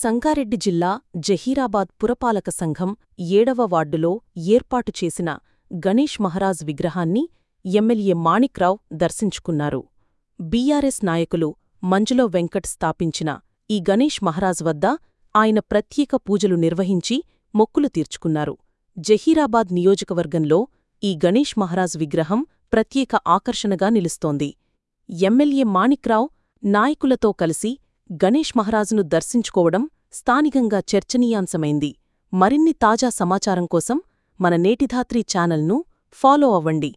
సంగారెడ్డి జిల్లా జహీరాబాద్ పురపాలక సంఘం ఏడవ వార్డులో ఏర్పాటు చేసిన గణేష్ మహారాజ్ విగ్రహాన్ని ఎమ్మెల్యే మాణిక్రావ్ దర్శించుకున్నారు బీఆర్ఎస్ నాయకులు మంజులో వెంకట్ స్థాపించిన ఈ గణేష్ మహారాజ్ వద్ద ఆయన ప్రత్యేక పూజలు నిర్వహించి మొక్కులు తీర్చుకున్నారు జహీరాబాద్ నియోజకవర్గంలో ఈ గణేష్ మహారాజ్ విగ్రహం ప్రత్యేక ఆకర్షణగా నిలుస్తోంది ఎమ్మెల్యే మాణిక్రావ్ నాయకులతో కలిసి గణేష్ మహారాజును దర్శించుకోవడం స్థానికంగా చర్చనీయాంశమైంది మరిన్ని తాజా సమాచారం కోసం మన నేటిధాత్రి ఛానల్ను ఫాలో అవ్వండి